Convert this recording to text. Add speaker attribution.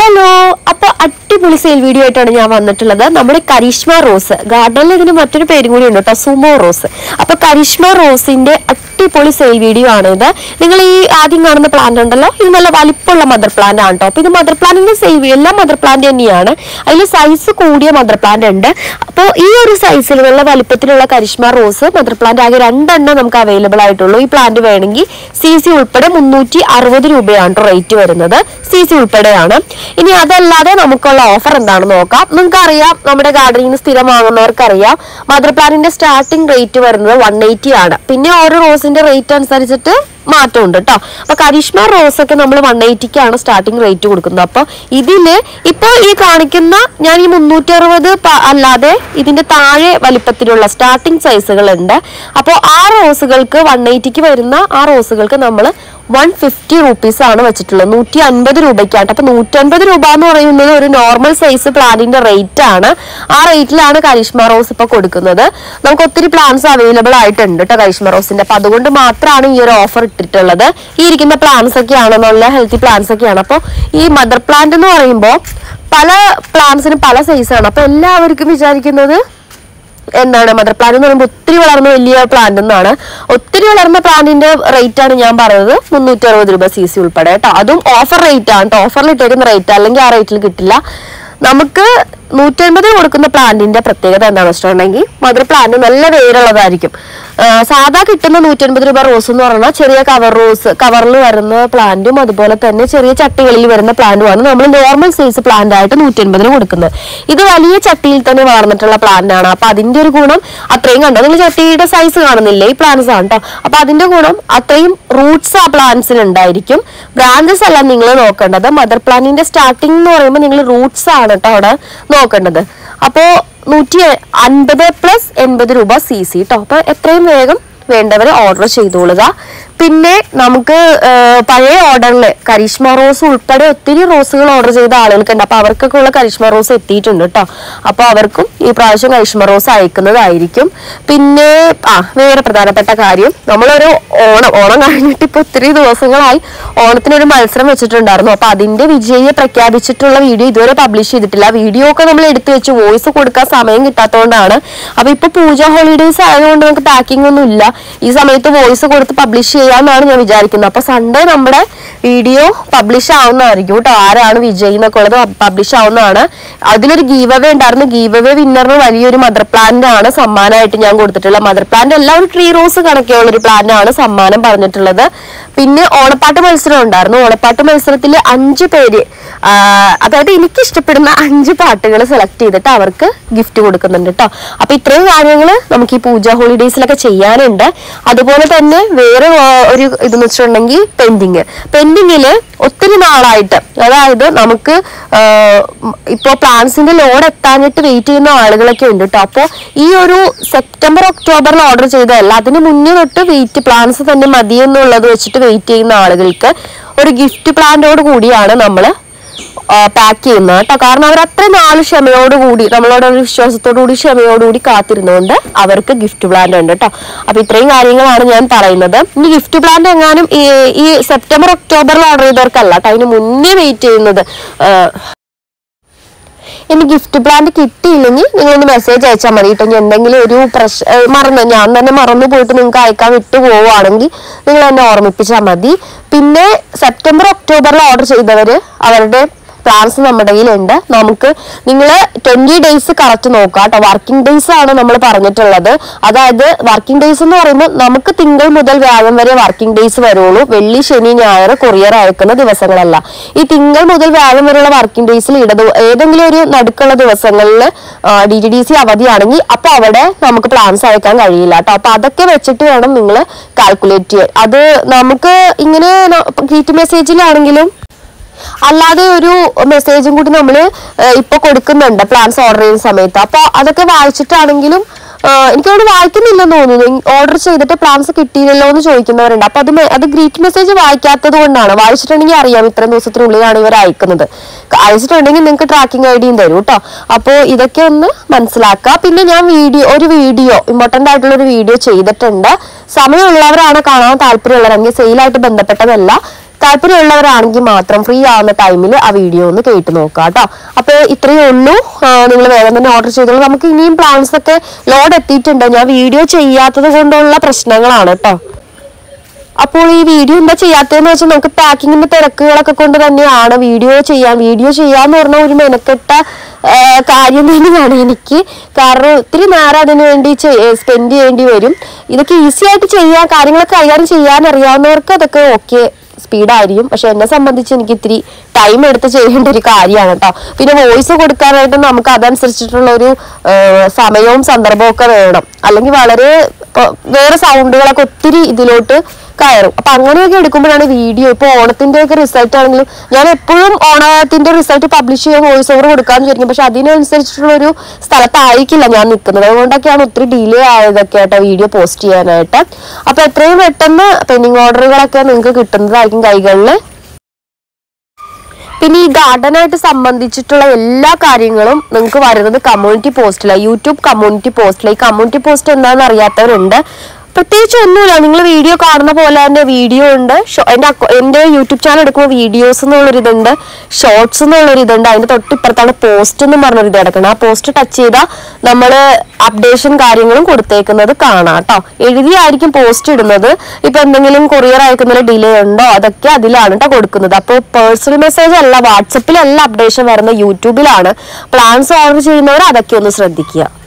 Speaker 1: hello അപ്പൊ അടിപൊളി sale video ആയിട്ടാണ് ഞാൻ വന്നിട്ടുള്ളത് നമ്മുടെ കരിഷ്മ റോസ് ഗാർഡനിൽ ഇതിന് മറ്റൊരു പേരും കൂടി ഉണ്ട് കേട്ടോ സുമോ റോസ് അപ്പൊ കരിഷ്മ റോസിന്റെ അടിപൊളി സെയിൽ വീഡിയോ ആണ് ഇത് നിങ്ങൾ ഈ ആദ്യം കാണുന്ന പ്ലാന്റ് ഉണ്ടല്ലോ ഇത് നല്ല വലിപ്പമുള്ള മദർ പ്ലാന്റ് ആണ് കേട്ടോ അപ്പൊ ഇത് മദർ പ്ലാന്റിന്റെ സെയിൽ എല്ലാ മദർ പ്ലാന്റ് തന്നെയാണ് അതിൽ സൈസ് കൂടിയ മദർ പ്ലാന്റ് ഉണ്ട് അപ്പോൾ ഈ ഒരു സൈസിൽ നല്ല വലിപ്പത്തിലുള്ള കരിഷ്മ റോസ് മദർ പ്ലാന്റ് ആകെ രണ്ടെണ്ണം നമുക്ക് അവൈലബിൾ ആയിട്ടുള്ളൂ ഈ പ്ലാന്റ് വേണമെങ്കിൽ സി സി ഉൾപ്പെടെ മുന്നൂറ്റി അറുപത് രൂപയാണ് റേറ്റ് വരുന്നത് സി സി ഉൾപ്പെടെയാണ് ഇനി അതല്ലാതെ നമുക്കുള്ള ഓഫർ എന്താണെന്ന് നോക്കാം നിങ്ങൾക്ക് അറിയാം നമ്മുടെ ഗാർഡനിൽ നിന്ന് സ്ഥിരം വാങ്ങുന്നവർക്കറിയാം മദർ പ്ലാന്റിന്റെ സ്റ്റാർട്ടിംഗ് റേറ്റ് വരുന്നത് വൺ എയ്റ്റി ആണ് പിന്നെ ഓരോ റോസിന്റെ റേറ്റ് അനുസരിച്ചിട്ട് മാറ്റമുണ്ട് കേട്ടോ അപ്പൊ കരിഷ്മ റോസ് ഒക്കെ നമ്മൾ വൺ എയ്റ്റിക്കാണ് സ്റ്റാർട്ടിംഗ് റേറ്റ് കൊടുക്കുന്നത് അപ്പൊ ഇതില് ഇപ്പൊ ഈ കാണിക്കുന്ന ഞാൻ ഈ മുന്നൂറ്റി അറുപത് അല്ലാതെ ഇതിന്റെ താഴെ വലിപ്പത്തിലുള്ള സ്റ്റാർട്ടിംഗ് സൈസുകൾ ഉണ്ട് അപ്പോൾ ആ റോസുകൾക്ക് വൺ എയ്റ്റിക്ക് വരുന്ന ആ റോസുകൾക്ക് നമ്മൾ വൺ ഫിഫ്റ്റി റുപ്പീസ് ആണ് വെച്ചിട്ടുള്ളത് നൂറ്റി അൻപത് രൂപയ്ക്കാണ് അപ്പൊ നൂറ്റൻപത് രൂപ എന്ന് പറയുന്നത് ഒരു നോർമൽ സൈസ് പ്ലാന്റിന്റെ റേറ്റ് ആണ് ആ റേറ്റിലാണ് കരിഷ്മ റോസ് ഇപ്പൊ കൊടുക്കുന്നത് നമുക്ക് ഒത്തിരി പ്ലാന്റ്സ് അവൈലബിൾ ആയിട്ടുണ്ട് കേട്ടോ കരിഷ്മ റോസിന്റെ അപ്പൊ അതുകൊണ്ട് മാത്രമാണ് ഈ ഒരു ഓഫർ ഇട്ടിട്ടുള്ളത് ഈ ഇരിക്കുന്ന പ്ലാന്റ്സ് ഒക്കെയാണ് നല്ല ഹെൽത്തി പ്ലാന്റ്സ് ഒക്കെയാണ് അപ്പോൾ ഈ മദർ പ്ലാന്റ് എന്ന് പറയുമ്പോൾ പല പ്ലാന്റ്സിനും പല സൈസാണ് അപ്പൊ എല്ലാവർക്കും വിചാരിക്കുന്നത് എന്താണ് മദർ പ്ലാന്റ് എന്ന് പറയുമ്പോൾ ഒത്തിരി വളർന്ന വലിയ പ്ലാന്റ് എന്നാണ് ഒത്തിരി വളർന്ന പ്ലാന്റിന്റെ റേറ്റ് ആണ് ഞാൻ പറഞ്ഞത് മുന്നൂറ്റി അറുപത് രൂപ സി സി ഉൾപ്പെടെ കേട്ടോ അതും ഓഫർ റേറ്റ് ആണ് കേട്ടോ ഓഫറിൽ ഇട്ടേക്കുന്ന റേറ്റ് അല്ലെങ്കിൽ ആ റേറ്റിൽ കിട്ടില്ല നമുക്ക് നൂറ്റൻപത് കൊടുക്കുന്ന പ്ലാന്റിന്റെ പ്രത്യേകത എന്താണെന്ന് വെച്ചിട്ടുണ്ടെങ്കിൽ മദർ പ്ലാന്റ് നല്ല വേരുള്ളതായിരിക്കും ആ, സാധാ കിട്ടുന്ന നൂറ്റൻപത് രൂപ റോസ് എന്ന് പറഞ്ഞാൽ ചെറിയ കവർ റോസ് കവറിൽ വരുന്ന പ്ലാന്റും അതുപോലെ തന്നെ ചെറിയ ചട്ടികളിൽ വരുന്ന പ്ലാന്റുമാണ് നമ്മൾ നോർമൽ സൈസ് പ്ലാന്റ് ആയിട്ട് നൂറ്റൻപതിന് കൊടുക്കുന്നത് ഇത് വലിയ ചട്ടിയിൽ തന്നെ വളർന്നിട്ടുള്ള പ്ലാന്റ് ആണ് അപ്പൊ അതിന്റെ ഒരു ഗുണം അത്രയും കണ്ടോ നിങ്ങൾ ചട്ടിയുടെ സൈസ് കാണുന്നില്ലേ ഈ പ്ലാന്റ്സ് ആണ് കേട്ടോ അപ്പൊ അതിന്റെ ഗുണം അത്രയും റൂട്ട്സ് ആ പ്ലാന്റ്സിന് ഉണ്ടായിരിക്കും ബ്രാഞ്ചസ് അല്ല നിങ്ങൾ നോക്കേണ്ടത് മദർ പ്ലാന്റിന്റെ സ്റ്റാർട്ടിംഗ് എന്ന് പറയുമ്പോൾ നിങ്ങൾ റൂട്ട്സ് ആണ് കേട്ടോ അവിടെ നോക്കേണ്ടത് അപ്പോ നൂറ്റി അൻപത് പ്ലസ് എൺപത് രൂപ സി സി കേട്ടോ അപ്പൊ എത്രയും വേഗം വേണ്ടവർ ഓർഡർ ചെയ്തോളുക പിന്നെ നമുക്ക് ആ, പഴയ ഓർഡറിൽ കരിഷ്മ റോസ് ഉൾപ്പെടെ ഒത്തിരി റോസുകൾ ഓർഡർ ചെയ്ത ആളുകൾക്കുണ്ട് അപ്പൊ അവർക്കൊക്കെ ഉള്ള കരിഷ്മ റോസ് എത്തിയിട്ടുണ്ട് കേട്ടോ അപ്പൊ അവർക്കും ഈ പ്രാവശ്യം കരിഷ്മ റോസ് അയക്കുന്നതായിരിക്കും പിന്നെ ആ വേറെ പ്രധാനപ്പെട്ട കാര്യം നമ്മളൊരു ഓണം ഓണം കഴിഞ്ഞിട്ട് ഇപ്പൊ ഒത്തിരി ദിവസങ്ങളായി ഓണത്തിനൊരു മത്സരം വെച്ചിട്ടുണ്ടായിരുന്നു അപ്പൊ അതിന്റെ വിജയിയെ പ്രഖ്യാപിച്ചിട്ടുള്ള വീഡിയോ ഇതുവരെ പബ്ലിഷ് ചെയ്തിട്ടില്ല വീഡിയോ ഒക്കെ നമ്മൾ എടുത്തു വെച്ച് വോയിസ് കൊടുക്കാൻ സമയം കിട്ടാത്തതുകൊണ്ടാണ് അപ്പൊ ഇപ്പൊ പൂജ ഹോളിഡേയ്സ് ആയതുകൊണ്ട് നമുക്ക് പാക്കിംഗ് ഒന്നും ഇല്ല ഈ സമയത്ത് വോയിസ് കൊടുത്ത് പബ്ലിഷ് ചെയ്യാമെന്നാണ് ഞാൻ വിചാരിക്കുന്നത് അപ്പൊ സൺഡേ നമ്മുടെ വീഡിയോ പബ്ലിഷ് ആവുന്നതായിരിക്കും കേട്ടോ ആരാണ് വിജയ് എന്നൊക്കെ ഉള്ളത് പബ്ലിഷ് ആവുന്നതാണ് അതിലൊരു ഗീവ് അവേ ഉണ്ടായിരുന്നു ഗീവ് അവേ വിന്നറിന് വലിയൊരു മദർ പ്ലാന്റ് ആണ് സമ്മാനമായിട്ട് ഞാൻ കൊടുത്തിട്ടുള്ളത് മദർ പ്ലാന്റ് എല്ലാം ഒരു ട്രീ റോസ് കണക്കെയുള്ള ഒരു പ്ലാന്റ് ആണ് സമ്മാനം പറഞ്ഞിട്ടുള്ളത് പിന്നെ ഓണപ്പാട്ട് മത്സരം ഉണ്ടായിരുന്നു ഓണപ്പാട്ട് മത്സരത്തിൽ അഞ്ച് പേര് ആ, അതായത് എനിക്ക് ഇഷ്ടപ്പെടുന്ന അഞ്ച് പാട്ടുകൾ സെലക്ട് ചെയ്തിട്ട് അവർക്ക് ഗിഫ്റ്റ് കൊടുക്കുന്നുണ്ട് കേട്ടോ അപ്പൊ ഇത്രയും കാര്യങ്ങൾ നമുക്ക് ഈ പൂജ ഹോളിഡേയ്സിലൊക്കെ ചെയ്യാനുണ്ട് അതുപോലെ തന്നെ വേറെ ആ, ഒരു ഇതെന്ന് വെച്ചിട്ടുണ്ടെങ്കിൽ പെൻഡിങ് പെൻഡിങ്ങില് ഒത്തിരി നാളായിട്ട് അതായത് നമുക്ക് ഇപ്പോൾ പ്ലാൻസിന്റെ ലോഡ് എത്താഞ്ഞിട്ട് വെയിറ്റ് ചെയ്യുന്ന ആളുകളൊക്കെ ഉണ്ട് കേട്ടോ അപ്പോൾ ഈ ഒരു സെപ്റ്റംബർ ഒക്ടോബറിൽ ഓർഡർ ചെയ്തതല്ല അതിന് മുന്നേ തൊട്ട് വെയിറ്റ് പ്ലാൻസ് തന്നെ മതി എന്നുള്ളത് വെച്ചിട്ട് വെയിറ്റ് ചെയ്യുന്ന ആളുകൾക്ക് ഒരു ഗിഫ്റ്റ് പ്ലാന്റോട് കൂടിയാണ് നമ്മൾ പാക്ക് ചെയ്യുന്നത് കേട്ടോ കാരണം അവർ അത്ര നാല് ക്ഷമയോടുകൂടി നമ്മളോട് ഒരു വിശ്വാസത്തോടു കൂടി ക്ഷമയോടുകൂടി കാത്തിരുന്നുകൊണ്ട് അവർക്ക് ഗിഫ്റ്റ് പ്ലാന്റ് ഉണ്ട് കേട്ടോ അപ്പൊ ഇത്രയും കാര്യങ്ങളാണ് ഞാൻ പറയുന്നത് ഇനി ഗിഫ്റ്റ് പ്ലാന്റ് എങ്ങാനും ഈ ഈ സെപ്റ്റംബർ ഒക്ടോബറിൽ ഓർഡർ ചെയ്തവർക്കല്ല കേട്ടോ അതിന് മുന്നേ വെയിറ്റ് ചെയ്യുന്നത് ആ, ഇനി ഗിഫ്റ്റ് പ്ലാന്റ് കിട്ടിയില്ലെങ്കിൽ നിങ്ങളൊന്ന് മെസ്സേജ് അയച്ചാൽ മതി കേട്ടോ ഇനി എന്തെങ്കിലും ഒരു പ്രശ്ന ഏഹ് മറന്നു ഞാൻ തന്നെ മറന്നു പോയിട്ട് നിങ്ങൾക്ക് അയക്കാൻ വിട്ടു പോവുകയാണെങ്കിൽ നിങ്ങൾ എന്നെ ഓർമ്മിപ്പിച്ചാൽ മതി പിന്നെ സെപ്റ്റംബർ ഒക്ടോബറിൽ ഓർഡർ ചെയ്തവര് അവരുടെ പ്ലാൻസ് നമ്മുടെ കയ്യിലുണ്ട് നമുക്ക് നിങ്ങൾ ട്വന്റി ഡേയ്സ് കറക്റ്റ് നോക്കുക കേട്ടോ വർക്കിംഗ് ഡേയ്സ് ആണ് നമ്മൾ പറഞ്ഞിട്ടുള്ളത് അതായത് വർക്കിംഗ് ഡേയ്സ് എന്ന് പറയുമ്പോൾ നമുക്ക് തിങ്കൾ മുതൽ വ്യാഴം വരെ വർക്കിംഗ് ഡേയ്സ് വരുള്ളൂ വെള്ളി ശനി ഞായർ കൊറിയർ അയക്കുന്ന ദിവസങ്ങളല്ല ഈ തിങ്കൾ മുതൽ വ്യാഴം വരെയുള്ള വർക്കിംഗ് ഡേയ്സിൽ ഇടത് ഏതെങ്കിലും ഒരു നടുക്കുള്ള ദിവസങ്ങളിൽ ഡി ടി ഡി സി അവധിയാണെങ്കിൽ അപ്പൊ അവിടെ നമുക്ക് പ്ലാൻസ് അയക്കാൻ കഴിയില്ല കേട്ടോ അപ്പൊ അതൊക്കെ വെച്ചിട്ട് വേണം നിങ്ങൾ കാൽക്കുലേറ്റ് ചെയ്യാൻ അത് നമുക്ക് ഇങ്ങനെ ഗീറ്റ് മെസ്സേജിലാണെങ്കിലും അല്ലാതെ ഒരു മെസ്സേജും കൂടി നമ്മൾ ഇപ്പൊ കൊടുക്കുന്നുണ്ട് പ്ലാൻസ് ഓർഡർ ചെയ്യുന്ന സമയത്ത് അപ്പൊ അതൊക്കെ വായിച്ചിട്ടാണെങ്കിലും ആഹ് എനിക്കവിടെ വായിക്കുന്നില്ലെന്ന് തോന്നുന്നു ഓർഡർ ചെയ്തിട്ട് പ്ലാൻസ് കിട്ടിയില്ലല്ലോ എന്ന് ചോദിക്കുന്നവരുണ്ട് അപ്പൊ അത് മെ- അത് ഗ്രീറ്റ് മെസ്സേജ് വായിക്കാത്തത് കൊണ്ടാണ് വായിച്ചിട്ടുണ്ടെങ്കിൽ അറിയാം ഇത്രയും ദിവസത്തിനുള്ളിലാണ് ഇവർ അയക്കുന്നത് അയച്ചിട്ടുണ്ടെങ്കിൽ നിങ്ങൾക്ക് ട്രാക്കിംഗ് ഐ ഡിയും തരും കേട്ടോ അപ്പോൾ ഇതൊക്കെ ഒന്ന് മനസ്സിലാക്കുക പിന്നെ ഞാൻ വീഡിയോ ഒരു വീഡിയോ ഇമ്പോർട്ടന്റ് ആയിട്ടുള്ള ഒരു വീഡിയോ ചെയ്തിട്ടുണ്ട് സമയമുള്ളവരാണ് കാണാൻ താല്പര്യമുള്ളവരെങ്കിൽ സെയിലായിട്ട് ബന്ധപ്പെട്ടതല്ല താല്പര്യമുള്ളവരാണെങ്കിൽ മാത്രം ഫ്രീ ആവുന്ന ടൈമിൽ ആ വീഡിയോ ഒന്ന് കേട്ട് നോക്കാം കേട്ടോ അപ്പോൾ ഇത്രയേ ഉള്ളൂ നിങ്ങൾ വേഗം തന്നെ ഓർഡർ ചെയ്തോളൂ നമുക്ക് ഇനിയും പ്ലാൻസ് ഒക്കെ ലോഡ് എത്തിയിട്ടുണ്ട് ഞാൻ വീഡിയോ ചെയ്യാത്തത് കൊണ്ടുള്ള പ്രശ്നങ്ങളാണ് കേട്ടോ അപ്പോൾ ഈ വീഡിയോ എന്താ ചെയ്യാത്തതെന്ന് വെച്ചാൽ നമുക്ക് പാക്കിങ്ങിന്റെ തിരക്കുകളൊക്കെ കൊണ്ട് തന്നെയാണ് വീഡിയോ ചെയ്യാൻ വീഡിയോ ചെയ്യാന്ന് പറഞ്ഞ ഒരു മെനക്കെട്ട ആ, കാര്യം തന്നെയാണ് എനിക്ക് കാരണം ഒത്തിരി നേരം അതിനു വേണ്ടി സ്പെൻഡ് ചെയ്യേണ്ടി വരും ഇതൊക്കെ ഈസി ആയിട്ട് ചെയ്യാൻ കാര്യങ്ങളൊക്കെ കൈകാര്യം ചെയ്യാൻ അറിയാവുന്നവർക്ക് അതൊക്കെ ഓക്കെ സ്പീഡായിരിക്കും പക്ഷെ എന്നെ സംബന്ധിച്ച് എനിക്ക് ഇത്തിരി ടൈം എടുത്ത് ചെയ്യേണ്ട ഒരു കാര്യമാണ് കേട്ടോ പിന്നെ വോയിസ് കൊടുക്കാനായിട്ട് നമുക്ക് അതനുസരിച്ചിട്ടുള്ള ഒരു ആ, സമയവും സന്ദർഭവും ഒക്കെ വേണം അല്ലെങ്കിൽ വളരെ ഇപ്പൊ വേറെ സൗണ്ടുകളൊക്കെ ഒത്തിരി ഇതിലോട്ട് കയറും അപ്പൊ അങ്ങനെയൊക്കെ എടുക്കുമ്പോഴാണ് വീഡിയോ ഇപ്പൊ ഓണത്തിന്റെ ഒക്കെ റിസൾട്ട് ആണെങ്കിലും ഞാൻ എപ്പോഴും ഓണത്തിന്റെ റിസൾട്ട് പബ്ലിഷ് ചെയ്യാൻ വോയിസ് ഓവർ കൊടുക്കാന്ന് വിചാരിക്കും പക്ഷെ അതിനനുസരിച്ചിട്ടുള്ള ഒരു സ്ഥലത്തായിരിക്കില്ല ഞാൻ നിൽക്കുന്നത് അതുകൊണ്ടൊക്കെയാണ് ഒത്തിരി ഡിലേ ആയതൊക്കെ ആയിട്ട് വീഡിയോ പോസ്റ്റ് ചെയ്യാനായിട്ട് അപ്പൊ എത്രയും പെട്ടെന്ന് പെൻഡിങ് ഓർഡറുകളൊക്കെ നിങ്ങൾക്ക് കിട്ടുന്നതായിരിക്കും കൈകളിൽ പിന്നെ ഈ ഗാർഡനായിട്ട് സംബന്ധിച്ചിട്ടുള്ള എല്ലാ കാര്യങ്ങളും നിങ്ങൾക്ക് വരുന്നത് കമ്മ്യൂണിറ്റി പോസ്റ്റിലാണ് യൂട്യൂബ് കമ്മ്യൂണിറ്റി പോസ്റ്റിൽ ഈ കമ്മ്യൂണിറ്റി പോസ്റ്റ് എന്താണെന്ന് അറിയാത്തവരുണ്ട് പ്രത്യേകിച്ച് ഒന്നുമില്ല നിങ്ങൾ വീഡിയോ കാണുന്ന പോലെ തന്നെ വീഡിയോ ഉണ്ട് ഷോ- എൻ്റെ അക്കൗ- എൻ്റെ യൂട്യൂബ് ചാനൽ എടുക്കുമ്പോൾ വീഡിയോസ് എന്നുള്ളൊരിതുണ്ട് ഷോർട്സ് എന്നുള്ളൊരിതുണ്ട് അതിൻ്റെ തൊട്ടിപ്പുറത്താണ് പോസ്റ്റ് എന്ന് പറഞ്ഞൊരു ഇത് കിടക്കണം ആ പോസ്റ്റ് ടച്ച് ചെയ്താൽ നമ്മൾ അപ്ഡേഷൻ കാര്യങ്ങളും കൊടുത്തേക്കുന്നത് കാണാം കേട്ടോ എഴുതിയായിരിക്കും പോസ്റ്റ് ഇടുന്നത് ഇപ്പൊ എന്തെങ്കിലും കൊറിയർ അയക്കുന്നതിൽ ഡിലേ ഉണ്ടോ അതൊക്കെ അതിലാണ് കേട്ടോ കൊടുക്കുന്നത് അപ്പോൾ പേഴ്സണൽ മെസ്സേജ് അല്ല വാട്സപ്പിലല്ല അപ്ഡേഷൻ വരുന്നത് യൂട്യൂബിലാണ് പ്ലാൻസ് ഓർഡർ ചെയ്യുന്നവർ അതൊക്കെ ഒന്ന് ശ്രദ്ധിക്കുക